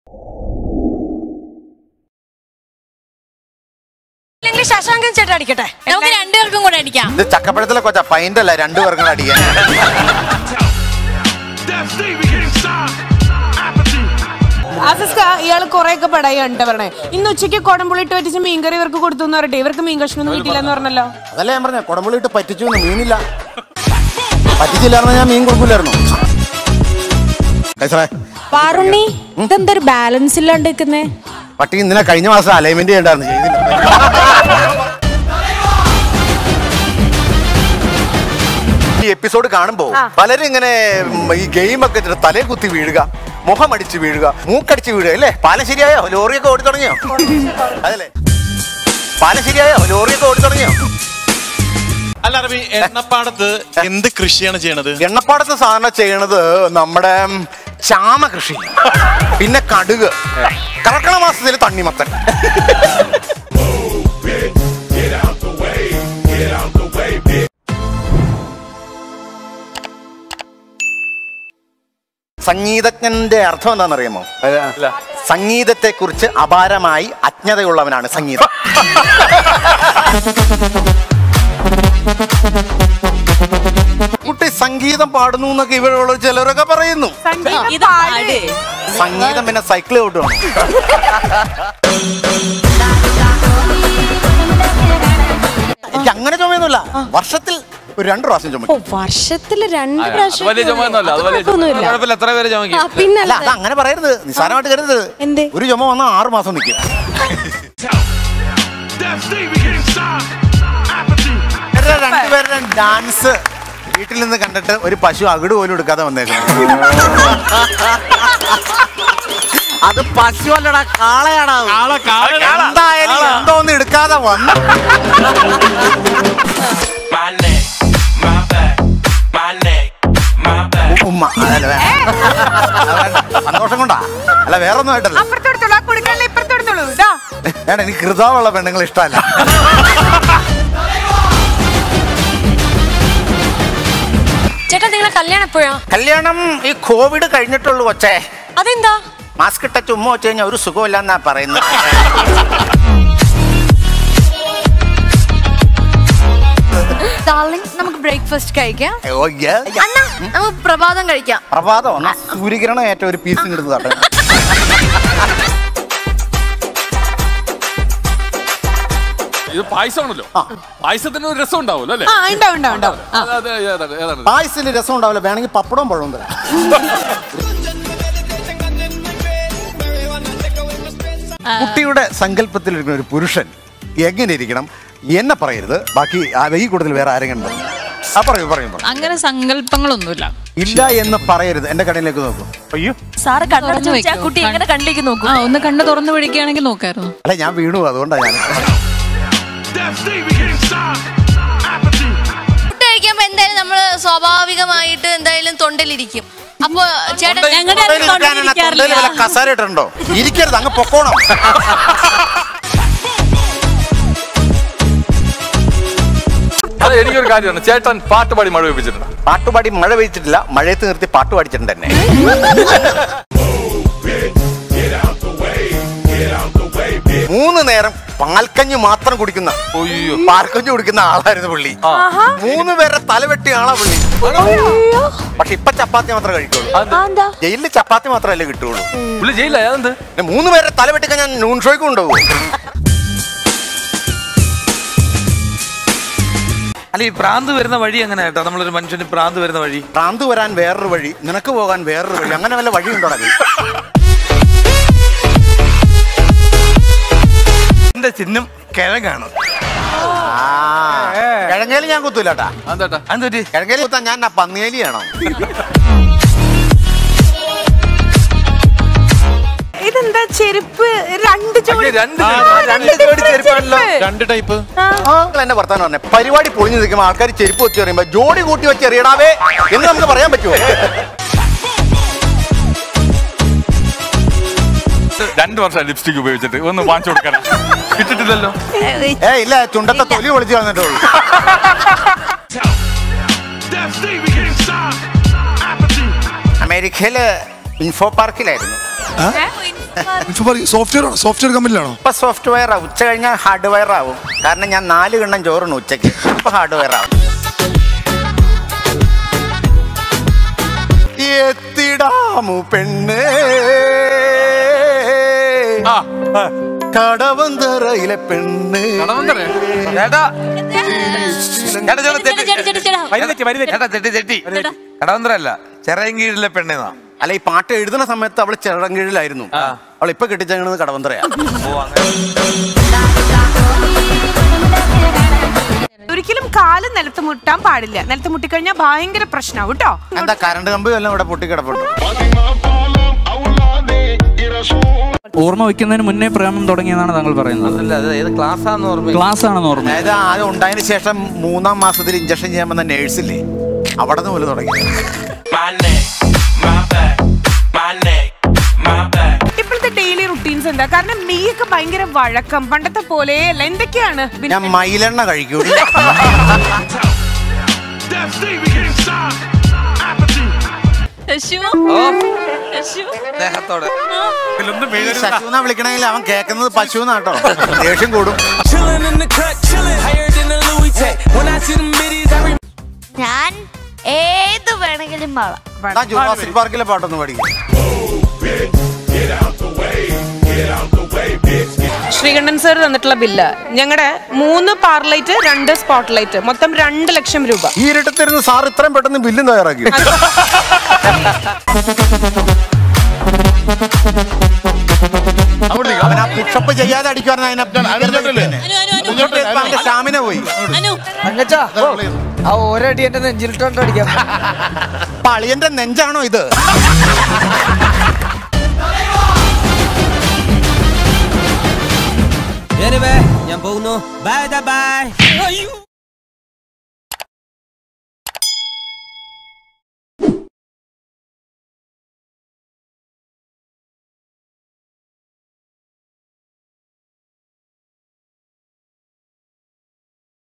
അല്ലെങ്കിൽ ശശാങ്കൻ ചേട്ടൻ അടിക്കട്ടെ നമുക്ക് രണ്ടുപേർക്കും കൂടെ അടിക്കാം ഇത് ചക്കപ്പഴത്തിലെ കൊച്ച പൈൻ്റ് അല്ല രണ്ടു പേർക്കും അടിക്കാൻ That Stevie getting shot. Apathy. ആസിസ്ക ഇയാൾ കുറെ ഒക്കെ പടായി കണ്ടിട്ട് പറഞ്ഞേ ഇന്ന് ഉച്ചയ്ക്ക് കുടംപുളിട്ട് പറ്റിച്ച് മീൻകറി ഇവർക്ക് കൊടുത്തു എന്ന് പറയട്ടെ ഇവർക്ക് മീൻ കഷ്ണമൊന്നും കിട്ടിയില്ല എന്ന് പറഞ്ഞല്ലോ അതല്ല ഞാൻ പറഞ്ഞ കുടമ്പുള്ളിട്ട് പറ്റിച്ചു എന്ന് മീനില്ല പറ്റിച്ചില്ലായിരുന്നു ഞാൻ മീൻ കൊടുക്കില്ലായിരുന്നു കൈസറേ പാറുണ്ണി ഇതെന്തൊരു ബാലൻസ് ഇല്ലാണ്ട് നിൽക്കുന്നേ പട്ടി ഇന്നലെ കഴിഞ്ഞ മാസം അലൈൻമെന്റ് ചെയ്യണ്ടായിരുന്നു ചെയ്തില്ല ഈ എപ്പിസോഡ് കാണുമ്പോ പലരും ഇങ്ങനെ ഉം, ഈ ഗെയിം ഒക്കെ ഇട്ടിട്ട് തലേ കുത്തി വീഴുക മുഖം അടിച്ച് വീഴുക മൂക്കടിച്ച് വീഴുക അല്ലേ പാലം ശരിയായോ ലോറിയൊക്കെ ഓടി തുടങ്ങിയോ അതല്ലേ പാലം ശരിയായോ ലോറിയൊക്കെ ഓടി തുടങ്ങിയോ അല്ല അറബി എണ്ണപ്പാടത്ത് എന്ത് കൃഷിയാണ് ചെയ്യണത് എണ്ണപ്പാടത്ത് സാധാരണ ചെയ്യണത് നമ്മുടെ ഉം, ചാമ കൃഷി പിന്നെ കടുക് കർക്കണ മാസത്തിൽ തണ്ണിമത്തൻ സംഗീതജ്ഞന്റെ അർത്ഥം എന്താണെന്നറിയാമോ സംഗീതത്തെ കുറിച്ച് അപാരമായി അജ്ഞതയുള്ളവനാണ് സംഗീതം കുട്ടി സംഗീതം പാടുന്നു എന്നൊക്കെ ഇവരുള്ള ചിലരൊക്കെ പറയുന്നു ഇത് പാട് സംഗീതം പിന്നെ സൈക്കിൾ ഓട്ടുകയാണ് എനിക്ക് അങ്ങനെ ചുമയൊന്നുമില്ല വർഷത്തിൽ ഒരു രണ്ടു പ്രാവശ്യം ചുമ ഓ വർഷത്തില് രണ്ട് അത് പ്രാവശ്യം വലിയ ചുമയൊന്നുമല്ല അത് വലിയ ചുമ കുഴപ്പമൊന്നുമില്ല. കുഴപ്പമില്ല എത്ര പേര് ചുമക്കും ആ, പിന്നെ അല്ല അത് അങ്ങനെ പറയരുത് നിസ്സാരമായിട്ട് കരുതരുത് എന്തേ? ഒരു ചുമ വന്നാൽ ആറ് മാസം നിൽക്കും That Stevie getting shot. Apathy. ഇവരുടെ രണ്ടുപേരുടെ ഡാൻസ് വീട്ടിൽ നിന്ന് കണ്ടിട്ട് ഒരു പശു അകിട് പോലും എടുക്കാതെ വന്നേക്കുന്നു അത് പശു അല്ലടാ കാളയാടാ എന്തായാലും എന്തോ ഒന്നും എടുക്കാതെ വന്നു My neck, my back, my neck, my back. ഉമ്മ അതല്ല വേ- അതല്ല, സന്തോഷം കൊണ്ടാ അല്ല വേറെ ഒന്നും ആയിട്ടല്ല അപ്പുറത്തെടുത്തോളൂ ആ കൊടുക്കാനുള്ള ഇപ്പുറത്തെടുത്തോളൂ ഇതാ വേണ്ട എനിക്ക് കൃതാവുള്ള പെണ്ണുങ്ങൾ ഇഷ്ടമല്ല ചേട്ടാ നിങ്ങളെ കല്യാണം എപ്പോഴാ കല്യാണം ഈ കോവിഡ് കഴിഞ്ഞിട്ടുള്ളൂ കൊച്ചേ അതെന്താ മാസ്ക് ഇട്ട ചുമ്മാ വെച്ച് കഴിഞ്ഞാൽ ഒരു സുഖമില്ലെന്നാ പറയുന്നത് ഡാർലിംഗ് നമുക്ക് ബ്രേക്ക്ഫാസ്റ്റ് കഴിക്കാം ഓ, yeah. അണ്ണ നമുക്ക് പ്രഭാതം കഴിക്കാം പ്രഭാതം എന്നാ സൂര്യകിരണം ഏറ്റ ഒരു പീസ് എടുത്ത് തട്ടെ ഇത് പായസമാണല്ലോ പായസത്തിന് ഒരു രസം ഉണ്ടാവുമല്ലോ അല്ലേ ആ ഉണ്ടാവും ഉണ്ടാവും ഉണ്ടാവും ആ. അത് അത് ഏതാണ് ഏതാണ് പായസത്തിന് രസം ഉണ്ടാവില്ല വേണമെങ്കിൽ പപ്പടവും പഴവും തരാം കുട്ടിയുടെ സങ്കല്പത്തിലിരിക്കുന്ന ഒരു പുരുഷൻ എങ്ങനെ ഇരിക്കണം എന്നെ പറയരുത് ബാക്കി ആ ഈ കൂട്ടത്തിൽ വേറെ ആരെങ്കിലും ഉണ്ടോ? ആ പറയൂ പറയൂ പറയൂ. അങ്ങനെ സങ്കല്പങ്ങളൊന്നുമില്ല ഇല്ല എന്ന് പറയരുത് എന്റെ കടയിലേക്ക് നോക്കൂ അയ്യോ സാറ് കണ്ണടച്ച് തുറന്ന് വെച്ചാ വെക്കോ? കുട്ടി എങ്ങനെ കണ്ണിലേക്ക് നോക്കും ആ ഒന്ന് കണ്ണ് തുറന്നു പിടിക്കുകയാണെങ്കിൽ നോക്കായിരുന്നു അല്ല ഞാൻ വീണു അതുകൊണ്ടാണ് ഞാൻ That Stevie getting shot. Apathy. Food കഴിക്കുമ്പോ എന്തായാലും നമ്മള് സ്വാഭാവികമായിട്ട് എന്തായാലും തൊണ്ടിലിരിക്കും അപ്പൊ ചേട്ടൻ ഞങ്ങളുടെ തൊണ്ടയിൽ ഇരിക്കാനാണ് തൊണ്ടയിൽ വല്ല കസാര ഇട്ടിട്ടുണ്ടോ ഇരിക്കരുത് അങ്ങ് പൊക്കോണം അത് എനിക്കൊരു കാര്യമാണ് ചേട്ടൻ പാട്ട് പാടി മഴ വെപ്പിച്ചിട്ടുണ്ട് പാട്ടുപാടി മഴ പെയ്ച്ചിട്ടില്ല മഴയത്ത് നിർത്തി പാട്ട് പാടിച്ചിട്ടുണ്ട് തന്നെ മൂന്ന് നേരം പാൽക്കഞ്ഞി മാത്രം കുടിക്കുന്ന ഒയ്യോ പാൽക്കഞ്ഞി കുടിക്കുന്ന ആളായിരുന്നു പുള്ളി മൂന്ന് പേരെ തലവെട്ടിയ ആളാ പുള്ളി പക്ഷെ ഇപ്പൊ ചപ്പാത്തി മാത്രമേ കഴിക്കുള്ളൂ ജയിലിൽ ചപ്പാത്തി മാത്രമല്ലേ കിട്ടുള്ളൂ പുള്ളി ചെയ്യില്ല അതെന്ത് പിന്നെ മൂന്ന് പേരെ തലവെട്ടിക്കാൻ ഞാൻ നൂൺ ഷോയ്ക്ക് കൊണ്ടുപോകും അല്ല ഈ പ്രാന്ത് വരുന്ന വഴി എങ്ങനെ കേട്ടോ നമ്മളൊരു മനുഷ്യന് പ്രാന്ത് വരുന്ന വഴി ഭ്രാന്ത് വരാൻ വേറൊരു വഴി നിനക്ക് പോകാൻ വേറൊരു വഴി അങ്ങനെ വല്ല വഴി ഉണ്ടോ എന്റെ ചിഹ്നം കിഴങ്ങാണ് കിഴങ്ങേലി ഞാൻ കുത്തൂലട്ടാ അതെന്താ അതെന്തൊരു കിഴങ്ങേലി കുത്താൻ ഞാൻ പന്നിയേലിയാണോ ഇതെന്താ ചെരുപ്പ് രണ്ട് ജോഡി രണ്ട് ആ, രണ്ട് ജോഡി ചെരുപ്പാണല്ലോ രണ്ട് ടൈപ്പ് നിങ്ങൾ എന്നെ വർത്താനം പറഞ്ഞേ പരിപാടി പൊളിഞ്ഞു നിൽക്കുമ്പോൾ ആൾക്കാർ ചെരുപ്പ് വെച്ച് എറിയുമ്പോ ജോഡി കൂട്ടി വെച്ച് എറിയടാവേ എന്ന് നമുക്ക് പറയാൻ പറ്റുമോ രണ്ട് വർഷം ലിപ്സ്റ്റിക് ഉപയോഗിച്ചിട്ട് ഒന്ന് വാങ്ങിച്ചു കൊടുക്കണം കിട്ടിട്ടില്ലല്ലോ ഏ ഇല്ല ചുണ്ടത്തെ തൊലി പൊളിച്ച് കളഞ്ഞിട്ടുള്ളൂ That Stevie getting shot. Apathy. അമേരിക്കയില് ഇൻഫോ പാർക്കിലായിരുന്നു സോഫ്റ്റ്വെയർ സോഫ്റ്റ്വെയർ കമ്പനിയിലാണോ ഇപ്പൊ സോഫ്റ്റ്വെയർ ആവും ഉച്ച കഴിഞ്ഞാൽ ഹാർഡ്വെയർ ആവും കാരണം ഞാൻ നാല് കിണ്ണം ചോറുണ്ട് ഉച്ചയ്ക്ക് ഇപ്പൊ ഹാർഡ്വെയർ ആവും എത്തിടാമു പെണ്ണ് കടവന്തറയിലെ പെണ്ണ് ചേട്ടാ ചേട്ടാ ചേട്ടാ തെറ്റി ചേട്ടാ തെറ്റി തെറ്റി കടവന്തരല്ല ചെറയൻകീഴിലെ പെണ്ണേന്നാ അല്ല ഈ പാട്ട് എഴുതുന്ന സമയത്ത് അവള് ചെറങ്കീഴിലായിരുന്നു അവൾ ഇപ്പൊ കെട്ടിച്ചേക്കുന്നത് കടവന്തറയാ ഒരിക്കലും കാല് നിലത്ത് മുട്ടാൻ പാടില്ല നിലത്ത് മുട്ടിക്കഴിഞ്ഞാൽ ഭയങ്കര പ്രശ്നമാവും കേട്ടോ എന്താ കറണ്ട് കമ്പി വല്ലതും ഇവിടെ പൊട്ടിക്കിടപ്പുണ്ട് ഓർമ്മ വയ്ക്കുന്നതിന് മുന്നേ പ്രേമം തുടങ്ങിയെന്നാണ് താങ്കൾ പറയുന്നത് അല്ല അത് ഏത് ക്ലാസ് ആണെന്ന് ഓർമ്മ ക്ലാസ് ആണെന്ന് ഓർമ്മ അതായത് അത് ഉണ്ടായതിനു ശേഷം മൂന്നാം മാസത്തിൽ ഇഞ്ചക്ഷൻ ചെയ്യാൻ വന്ന നേഴ്സില്ലേ അവിടെ നിന്ന് പോലും തുടങ്ങി My neck, my back, my neck, my back. ഇപ്പോഴത്തെ ഡെയിലി റുട്ടീൻസ് എന്താ കാരണം മെയ്യൊക്കെ ഭയങ്കര വഴക്കം പണ്ടത്തെ പോലെയല്ല എന്തൊക്കെയാണ് പിന്നെ ഞാൻ മയിലെണ്ണ കഴിക്കൂ സ്നേഹത്തോടെ ശശുന്നാ വിളിക്കണമെങ്കിൽ അവൻ കേൾക്കുന്നത് പശുന്നാട്ടോ ദേഷ്യം കൂടും Chillin' in the cut, chillin', higher than the Louis tag. When I see them biddies, I remember. ഞാൻ ഏത് വേണമെങ്കിലും പാടാം ഞാൻ ജുറാസിക് പാർക്കിലെ പാട്ടൊന്ന് പഠിക്കും ശ്രീകണ്ഠൻ സർ തന്നിട്ടുള്ള ബില്ല് ഞങ്ങളുടെ മൂന്ന് പാർലൈറ്റ് രണ്ട് സ്പോട്ട് ലൈറ്റ് മൊത്തം രണ്ട് ലക്ഷം രൂപ ഈ ഇരട്ടത്തിരുന്ന് സാർ ഇത്രയും പെട്ടെന്ന് ബില്ലും തയ്യാറാക്കി അവൻ ആ പുഷപ്പ് ചെയ്യാതെ അടിക്കുവായിരുന്നു സ്റ്റാമിന പോയി ആ ഓരോ അടി എന്റെ നെഞ്ചിലിട്ടോണ്ട് അടിക്കാം പളിയന്റെ നെഞ്ചാണോ ഇത് ഞാൻ പോകുന്നു ബൈ ബൈ